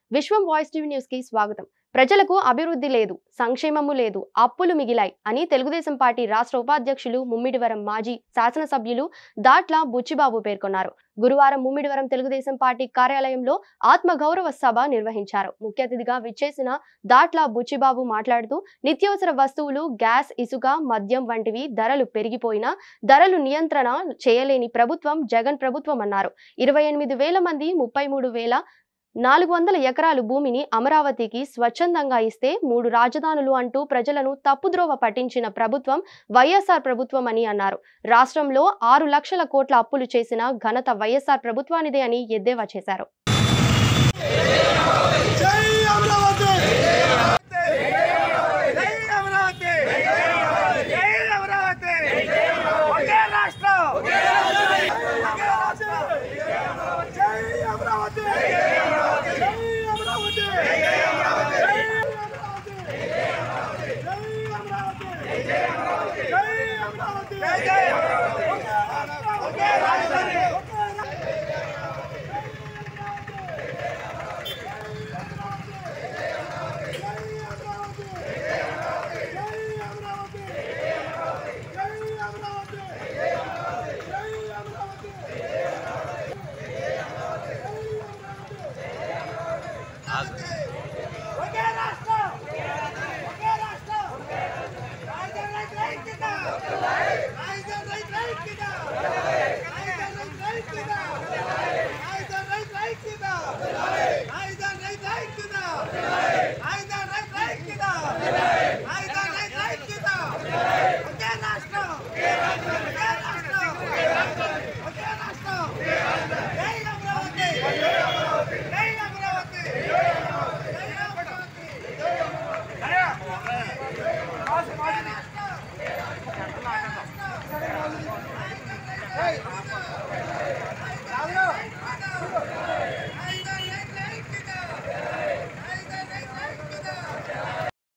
విశ్వం voice TV news కి స్వాగతం ప్రజలకు అభివృద్ధి లేదు సంక్షేమము లేదు అప్పులు మిగిలాయి అని తెలుగుదేశం పార్టీ రాష్ట్ర ఉపాధ్యక్షులు ముమ్మిడివరం మాజీ శాసనసభ్యులు దాట్ల బుచ్చిబాబు పేర్కొన్నారు గురువారం ముమ్మిడివరం తెలుగుదేశం పార్టీ కార్యాలయంలో ఆత్మగౌరవ సభ నిర్వహించారు ముఖ్య అతిథిగా విచ్చేసిన దాట్ల బుచ్చిబాబు మాట్లాడుతూ నిత్యావసర వస్తువులు గ్యాస్ ఇసుక మద్యం వంటివి ధరలు పెరిగిపోయినా ధరలు నియంత్రణ చేయలేని ప్రభుత్వం జగన్ ప్రభుత్వం అన్నారు ఇరవై ఎనిమిది వేల మంది ముప్పై మూడు వేల నాలుగు వందల ఎకరాలు భూమిని అమరావతికి స్వచ్ఛందంగా ఇస్తే మూడు రాజధానులు అంటూ ప్రజలను తప్పుద్రోవ పట్టించిన ప్రభుత్వం వైఎస్ఆర్ ప్రభుత్వం అని అన్నారు రాష్ట్రంలో ఆరు లక్షల కోట్ల అప్పులు చేసిన ఘనత వైఎస్ఆర్ ప్రభుత్వానిదే అని ఎద్దేవా చేశారు జై అమరావతి జై అమరావతి జై అమరావతి ఒకే రాష్ట్రం ఒకే రాష్ట్రం జై అమరావతి జై అమరావతి జై అమరావతి జై అమరావతి జై అమరావతి జై ఒకే రాష్ట్రం ఒకే ఒకే రాష్ట్రం ఒకే రాష్ట్రం రాజధాని రైట్ రైట్ కింద రాజధాని రైట్ రైట్ కింద రాజధాని రైట్ రైట్ కింద రాజధాని రైట్ రైట్ కింద రాజధాని రైట్ రైట్ కింద రాజధాని రైట్ రైట్ కింద రాజధాని రైట్ రైట్ కింద ఒకే రాష్ట్రం ఒకే రాష్ట్రం ఒకే రాష్ట్రం జై అమరావతి జై అమరావతి జై అమరావతి జై